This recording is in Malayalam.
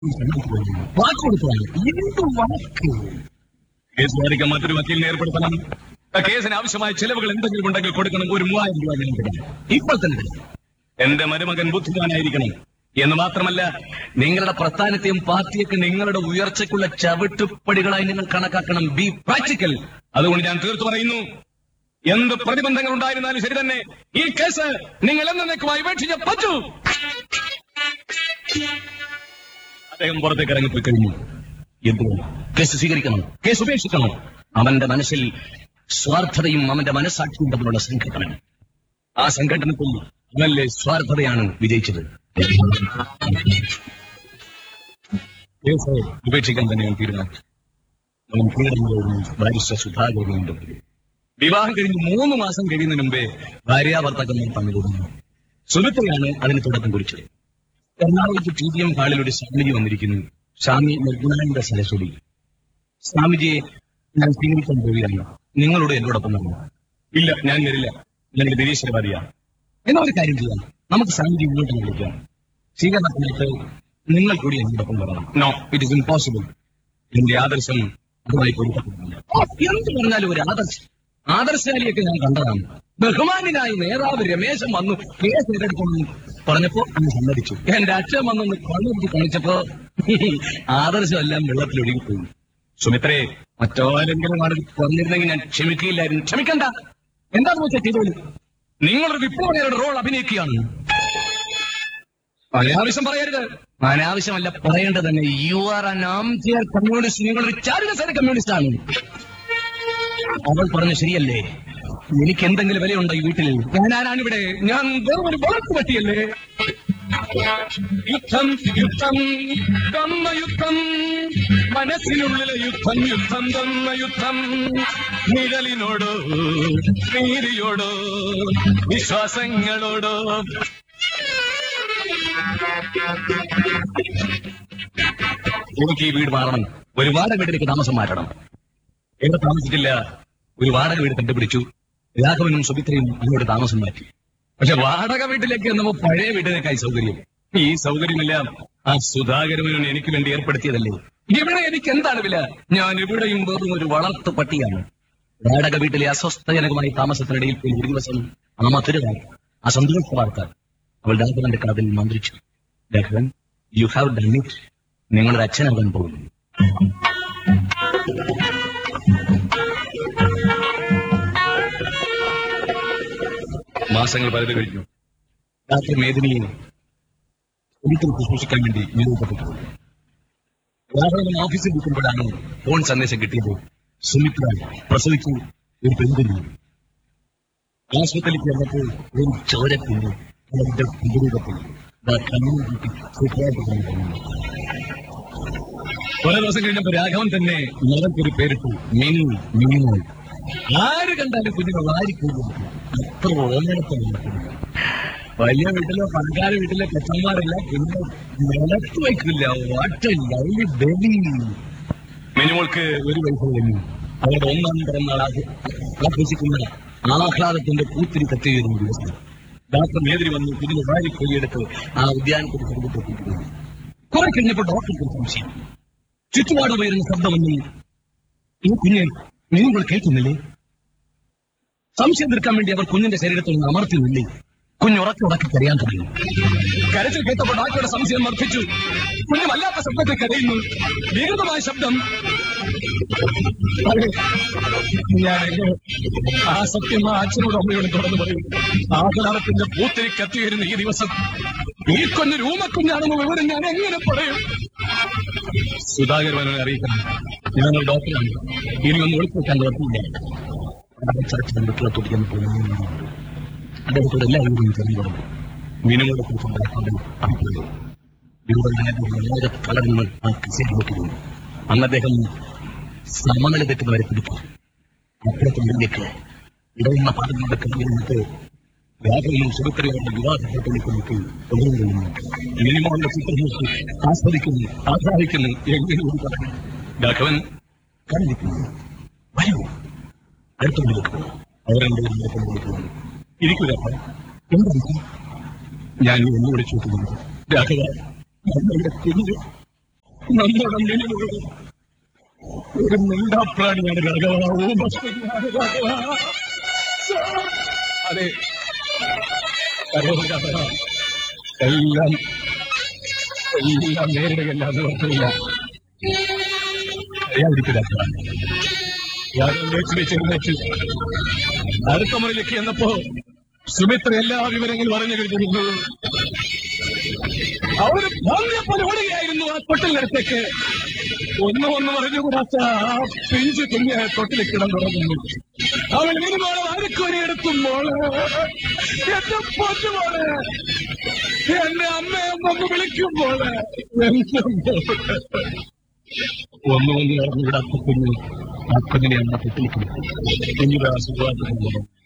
വാക്ക് കൊടുക്കുകയാണ് എന്ത് വാക്ക് കേസ് വാദിക്കാൻ മറ്റൊരു വക്കീലിനെ ഏർപ്പെടുത്തണം ആ കേസിന് ആവശ്യമായ ചെലവുകൾ എന്തെങ്കിലും ഉണ്ടെങ്കിൽ കൊടുക്കണം ഒരു മൂവായിരം രൂപ ഞാൻ തരാം. ഇപ്പോൾ തന്നെ തരാം. എന്റെ മരുമകൻ ബുദ്ധിമാനായിരിക്കണം എന്ന് മാത്രമല്ല നിങ്ങളുടെ പ്രസ്ഥാനത്തെയും പാർട്ടിയൊക്കെ നിങ്ങളുടെ ഉയർച്ചയ്ക്കുള്ള ചവിട്ടുപടികളായി നിങ്ങൾ കണക്കാക്കണം ബി പ്രാക്ടിക്കൽ അതുകൊണ്ട് ഞാൻ തീർത്തു പറയുന്നു എന്ത് പ്രതിബന്ധങ്ങൾ ഉണ്ടായിരുന്നാലും ശരി തന്നെ ഈ കേസ് നിങ്ങൾ എന്നേക്കുമായി ഉപേക്ഷിച്ച പറ്റൂ അദ്ദേഹം പുറത്തേക്ക് ഇറങ്ങിപ്പോയി കഴിഞ്ഞു എന്തുകൊണ്ട് കേസ് സ്വീകരിക്കണം കേസ് ഉപേക്ഷിക്കണം അവന്റെ മനസ്സിൽ സ്വാർത്ഥതയും അവന്റെ മനസ്സാക്ഷിയും തമ്മിലുള്ള സംഘടന ആ സംഘടനത്തിൽ അവന്റെ സ്വാർത്ഥതയാണ് വിജയിച്ചത് കേസ് ഉപേക്ഷിക്കാൻ തന്നെ ഞാൻ തീരുമാനിച്ചു അവൻ കീഴടങ്ങിയ ബാരിസ്റ്റർ സുധാകരനുണ്ട് വിവാഹം കഴിഞ്ഞ് മൂന്ന് മാസം കഴിയുന്നതിന് മുമ്പേ ഭാര്യാഭർത്താക്കന്മാർ തമ്മിൽ ഒതുങ്ങി സുഹൃത്തെയാണ് അതിന് തുടക്കം കുറിച്ചത് എറണാകുളത്ത് ടി ഡി എം ഹാളിൽ ഒരു സ്വാമിജി വന്നിരിക്കുന്നു സ്വാമി നിർഗുണാനന്ദ സരസ്വതി സ്വാമിജിയെ ഞാൻ സ്വീകരിക്കാൻ പോവുകയാണ് നിങ്ങളോട് എന്നോടൊപ്പം വരണം ഇല്ല ഞാൻ വരില്ല ഞാൻ നിരീശ്വരവാദിയാണ് എന്നാ ഒരു കാര്യം ചെയ്യാം നമുക്ക് സ്വാമിജി ഇങ്ങോട്ട് വിളിക്കാം സ്വീകരണത്തിലേക്ക് നിങ്ങൾ കൂടി എന്നോടൊപ്പം വരണം നോ ഇറ്റ് ഇസ് ഇമ്പോസിബിൾ എന്റെ ആദർശം അതുമായി പൊരുത്തപ്പെടുന്നില്ല എന്ത് പറഞ്ഞാലും ഒരു ആദർശം ആദർശാലിയൊക്കെ ഞാൻ കണ്ടതാണ് ബഹുമാനായ നേതാവ് രമേശൻ വന്നു കേസ് ഏറ്റെടുക്കുന്നു പറഞ്ഞപ്പോ അങ്ങ് സമ്മതിച്ചു എന്റെ അച്ഛൻ വന്നൊന്ന് കണ്ണുപിടിച്ച് കാണിച്ചപ്പോ ആദർശമെല്ലാം വെള്ളത്തിലൊഴുകിപ്പോയി സുമിത്രേ മറ്റാരെങ്കിലും ആണ് പറഞ്ഞിരുന്നെങ്കിൽ ഞാൻ ക്ഷമിക്കുകയില്ലായിരുന്നു ക്ഷമിക്കണ്ട എന്താന്ന് വെച്ചാൽ ചെയ്തോളൂ നിങ്ങളൊരു വിപ്ലവകരുടെ റോൾ അഭിനയിക്കുകയാണ് അനാവശ്യം പറയരുത് അനാവശ്യമല്ല പറയേണ്ടത് തന്നെ യു ആർ അൻ ആംചിയർ കമ്മ്യൂണിസ്റ്റ് നിങ്ങളൊരു ചാരുകസേന കമ്മ്യൂണിസ്റ്റ് ആണ് അവൾ പറഞ്ഞു ശരിയല്ലേ എനിക്ക് എന്തെങ്കിലും വിലയുണ്ടോ ഈ വീട്ടിൽ ഞാൻ ആരാണ് ഇവിടെ ഞാൻ വെറും ഒരു വളർത്തു പറ്റിയല്ലേ യുദ്ധം യുദ്ധം തന്ന യുദ്ധം മനസ്സിനുള്ളിലെ യുദ്ധം യുദ്ധം തന്ന യുദ്ധം നിഴലിനോടോ നീതിയോടോ വിശ്വാസങ്ങളോടോ എനിക്ക് ഈ വീട് മാറണം ഒരു വാടക വീട്ടിലേക്ക് താമസം മാറ്റണം എവിടെ താമസിച്ചില്ല ഒരു വാടക വീട് കണ്ടുപിടിച്ചു രാഘവനും സുമിത്രയും അങ്ങോട്ട് താമസം മാറ്റി പക്ഷെ വാടക വീട്ടിലേക്ക് എന്നപ്പോ പഴയ വീട്ടിലേക്കായി സൗകര്യം ഈ സൗകര്യമെല്ലാം ആ സുധാകരമനോൻ എനിക്ക് വേണ്ടി ഏർപ്പെടുത്തിയതല്ലേ ഇവിടെ എനിക്ക് എന്താണ് വില ഞാൻ ഇവിടെയും വെറും ഒരു വളർത്തു പട്ടിയാണ് വാടക വീട്ടിലെ അസ്വസ്ഥജനകമായ താമസത്തിനിടയിൽ പോയി ഒരു ദിവസം ആ മധുരവാർ ആ സന്തോഷ വാർത്ത അവൾ രാഘവന്റെ കാതിൽ മന്ത്രിച്ചു Raghavan you have done it നിങ്ങളുടെ അച്ഛനാകാൻ പോകുന്നു മാസങ്ങൾ പലത് കഴിഞ്ഞു രാത്രി മേദിനിയെ ഒരിക്കൽ ശുശ്രൂഷിക്കാൻ വേണ്ടി നിരൂപപ്പെട്ടു രാഘവൻ ഓഫീസിൽ നിൽക്കുമ്പോഴാണ് ഫോൺ സന്ദേശം കിട്ടിയത് സുമിത്ര പ്രസവിച്ചു ഒരു പെൺകുഞ്ഞു ആശുപത്രിയിൽ ചെന്നപ്പോൾ ഒരു ചോരക്കുഞ്ഞ് അവരുടെ പ്രതിരൂപത്തിൽ കുറെ ദിവസം കഴിഞ്ഞപ്പോ രാഘവൻ തന്നെ മകൾക്കൊരു പേരിട്ടു മിനി മിനിമോൾ ആര് കണ്ടാലും കുഞ്ഞിനെ വാരിക്കൂടും അത്ര ഓമനത്തല്ല വലിയ വീട്ടിലോ പണക്കാര വീട്ടിലെ കൊച്ചന്മാരല്ല പിന്നെ നിലത്ത് വയ്ക്കില്ല വാട്ട ലൈലി ബേബി മിനിമോൾക്ക് ഒരു വയസ്സ് കഴിഞ്ഞു അവരുടെ ഒന്നാം പിറന്നാൾ ആഘോ- ആഘോഷിക്കുന്ന ആഹ്ലാദത്തിന്റെ പൂത്തിരി കത്തിയുന്ന ദിവസം ഡോക്ടർ മേതിരി വന്നു കുഞ്ഞിനെ വാരി കൊയ്യെടുത്ത് ആ ഉദ്യാനത്തിൽ കൊണ്ടുപോയി കുറെ കഴിഞ്ഞപ്പോൾ ഡോക്ടർക്ക് ഒരു സംശയം ചുറ്റുപാട് ഉയരുന്ന ശബ്ദമൊന്നും ഈ കുഞ്ഞ് നിങ്ങൾ കേൾക്കുന്നില്ലേ സംശയം തീർക്കാൻ വേണ്ടി അവർ കുഞ്ഞിന്റെ ശരീരത്തിൽ നിന്ന് അമർത്തി നില്ലേ കുഞ്ഞ് ഉറക്കി ഉറക്കി കരയാൻ തുടങ്ങി കരച്ചിൽ കേട്ടപ്പോൾ ഡോക്ടറുടെ സംശയം വർദ്ധിച്ചു കുഞ്ഞ് വല്ലാത്ത ശബ്ദത്തിൽ കരയുന്നു വികൃതമായ ശബ്ദം അതെ, ഞാൻ എങ്ങനെ ആ സത്യം ആ അച്ഛനോട് അമ്മയോട് തുറന്നു പറയും ആഹ്ലാദത്തിന്റെ പൂത്തിരി കത്തിവരുന്ന ഈ ദിവസം ഈ കുഞ്ഞ് രൂമക്കുഞ്ഞാണെന്ന് വിവരം ഞാൻ എങ്ങനെ പറയും സുധാകർ മനോനെ അറിയിക്കണം ഞങ്ങൾ ഡോക്ടറാണ് ഇനി ഒന്നും ഒളിപ്പിക്കാൻ കുഴപ്പമില്ല ചർച്ച ബന്ധുക്കളെ തുടങ്ങി പോകുന്നു അദ്ദേഹത്തോട് എല്ലാവരും ചെറിയ പറഞ്ഞു മീനുകളെ കുറിച്ചുണ്ടാക്കുന്നത് ഇവിടെ കളറുകൾ ആ കിസിൽ നോക്കിയിരുന്നു അന്ന് അദ്ദേഹം സമനില തെറ്റുന്നവരെ പിടിക്കും അപ്പുറത്തുള്ളിലേക്ക് ഇടയുന്ന പാതകളുടെ കയ്യിൽ നിന്നിട്ട് രാഘവനും സുഖക്കരയുടെ വിവാഹ ഫോട്ടോയിലേക്ക് തുടരുന്നു മിനിമോളുടെ ചിത്രം നോക്കി ആസ്വദിക്കുന്നു ആസ്വാദിക്കുന്നു എങ്ങനെ ഒരു പറഞ്ഞു രാഘവൻ കണ്ടിരിക്കുന്നു വരൂ അടുത്തുള്ളിലേക്ക് പോകും അവരെന്റെ അടുത്തുള്ളിലേക്ക് ഇരിക്കൂല എന്താ ഞാൻ ഒന്നുകൂടെ ചോദിക്കുന്നു രാഘവ ഞങ്ങളുടെ കുഞ്ഞ് നമ്മുടെ മിനിമം ഒരു മിണ്ടാപ്രാണിയാണ് രാഘവ ഊമസ്തനാണ് രാഘവ അതെ കരയോ രാഘവ എല്ലാം എല്ലാം നേരിടുകയല്ലാതെ മറ്റൊന്നില്ല അറിയാതിരിക്കില്ല യാതൊരു വെച്ച് വെച്ച് എഴുന്നേറ്റ് അടുത്ത മുറിയിലേക്ക് എന്നപ്പോ സുമിത്ര എല്ലാ വിവരങ്ങളും അറിഞ്ഞു കഴിഞ്ഞിരുന്നു അവര് പോലെ ഓടുകയായിരുന്നു ആ തൊട്ടിലടുത്തേക്ക് ഒന്നും ഒന്നും അറിഞ്ഞുകൂടാത്ത ആ പിഞ്ചു കുഞ്ഞ് തൊട്ടിൽ കിടന്നു തുടങ്ങുന്നു അവൾ ഇരുന്നോളെ അരക്കൊരി എടുത്തും മോള് എന്റെ പൊന്നുമോള് എന്റെ അമ്മയെ ഒന്ന് വിളിക്കുമ്പോൾ എന്റെ മോള് ഒന്നും ഒന്നും അറിഞ്ഞുകൂടാത്ത കുഞ്ഞ് ആ കുഞ്ഞിനെ അമ്മ തൊട്ടിൽ കുഞ്ഞിന്റെ സുഖമായിട്ട്